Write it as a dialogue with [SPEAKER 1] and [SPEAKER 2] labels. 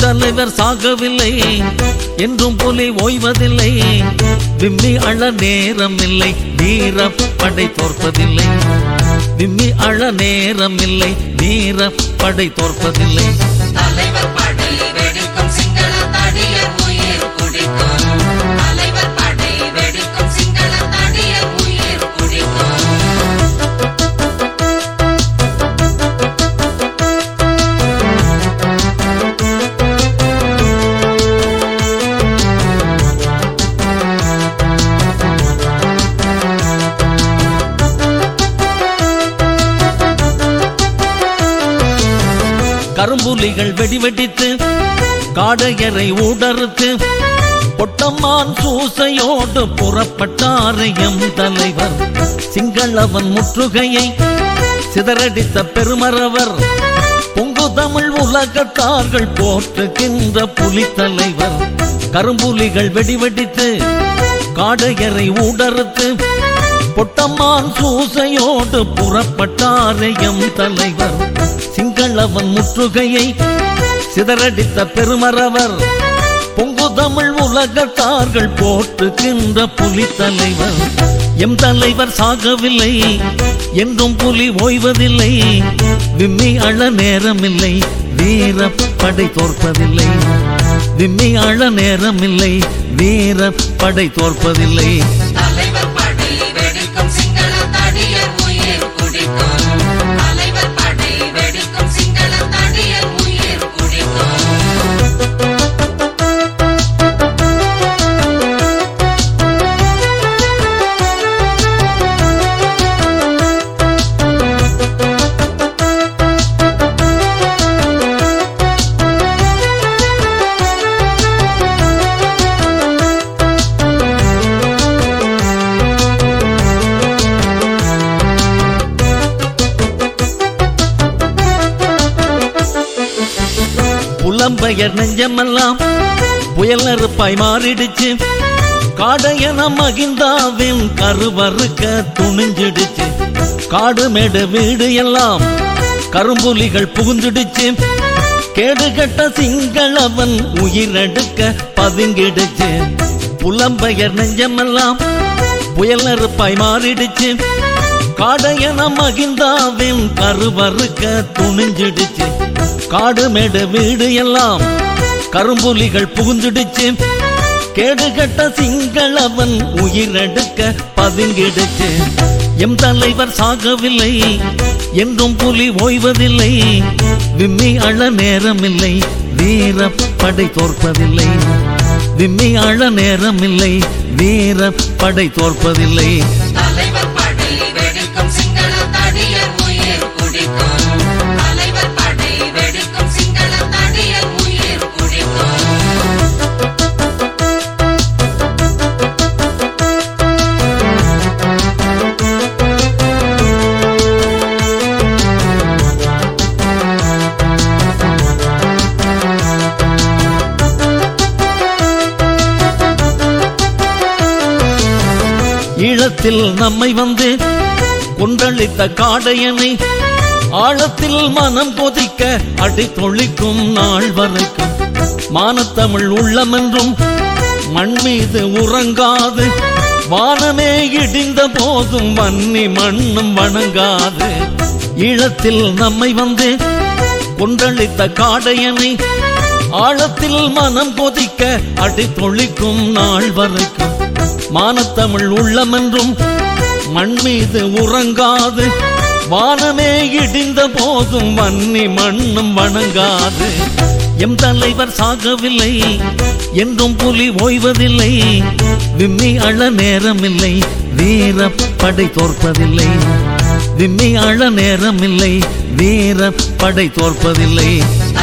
[SPEAKER 1] தலைவர் சாகவில்லை என்றும் புலி ஓய்வதில்லை விம்மி அழ நேரமில்லை வீர படை தோற்பதில்லை விம்மி அழ நேரமில்லை வீர படை தோற்பதில்லை
[SPEAKER 2] தலைவர் படை வெடிக்கும் சிங்கள தடியர் உயிர் குடிக்கும் தலைவர் படை வெடிக்கும் சிங்கள தடியர் உயிர் குடிக்கும்
[SPEAKER 1] கரும்புலிகள் வெடிவெடித்து காடையரை ஊடறுத்து பொட்டம்மான் சூசையோடு புறப்பட்டாரையம் தலைவர் சிங்களவன் முற்றுகையை சிதறடித்த பெருமரவர் பொங்கு தமிழ் உலகத்தார்கள் போற்றுகின்ற புலி தலைவர் கரும்புலிகள் வெடிவெடித்து காடையரை ஊடறுத்து பொட்டம்மான் சூசையோடு புறப்பட்டாரையம் தலைவர் சிங்களவன் முற்றுகையை சிதறடித்த பெருமரவர் பொங்கு தமிழ் உலகத்தார்கள் போற்றுகின்ற புலி தலைவர் எம் தலைவர் சாகவில்லை என்றும் புலி ஓய்வதில்லை விம்மி அழ நேரமில்லை வீர படை தோற்பதில்லை விம்மி அழ நேரமில்லை வீர படை தோற்பதில்லை
[SPEAKER 2] தலைவர் படை வெடிக்கும் சிங்கள தடியர் உயிர் குடிக்கும் தலைவர் படை வெடிக்கும் சிங்கள தடியர் உயிர் குடிக்கும்
[SPEAKER 1] புலம்பெயர் நெஞ்சமெல்லாம் புயல் நெருப்பாய் மாறிடுச்சு காடையன மகிந்தாவின் கருவறுக்க துணிஞ்சிடுச்சு காடு மேடு வீடு எல்லாம் கரும்புலிகள் புகுந்துடுச்சு கேடு கட்ட சிங்களவன் உயிரெடுக்க பதுங்கிடுச்சு புலம்பெயர் நெஞ்சமெல்லாம் புயல் நெருப்பாய் மாறிடுச்சு காடையன மகிந்தாவின் கருவறுக்க துணிஞ்சிடுச்சு காடு மேடு வீடு எல்லாம் கரும்புலிகள் புகுந்துடுச்சு கேடு கட்ட சிங்களவன் உயிரெடுக்க பதுங்கிடுச்சு எம் தலைவர் சாகவில்லை என்றும் புலி ஓய்வதில்லை விம்மி அழ நேரமில்லை வீர படை தோற்பதில்லை விம்மி அழ நேரமில்லை வீர படை தோற்பதில்லை
[SPEAKER 2] தலைவர் படை வெடிக்கும் சிங்கள தடியர் உயிர் குடிக்கும் தலைவர் படை வெடிக்கும் சிங்கள தடியர் உயிர் குடிக்கும்
[SPEAKER 1] ஈழத்தில் நம்மை வந்து கொன்றளித்த காடையனை ஆழத்தில் மனம் கொதிக்க அடி தொழிக்கும் நாள் வரைக்கும் மானத்தமிழ் உள்ளமென்றும் மண் மீது உறங்காது வானமே இடிந்த போதும் வன்னி மண்ணும் வணங்காது ஈழத்தில் நம்மை வந்து கொன்றளித்த காடையனை ஆழத்தில் மனம் கொதிக்க அடி தொழிக்கும் நாள் வரைக்கும் மானத்தமிழ் உள்ளமென்றும் மண் மீது உறங்காது வானமே இடிந்த போதும் வன்னி மண்ணும் வணங்காது எம் தலைவர் சாகவில்லை என்றும் புலி ஓய்வதில்லை விம்மி அழ நேரமில்லை வீர படை தோற்பதில்லை விம்மி அழ நேரமில்லை வீர படை தோற்பதில்லை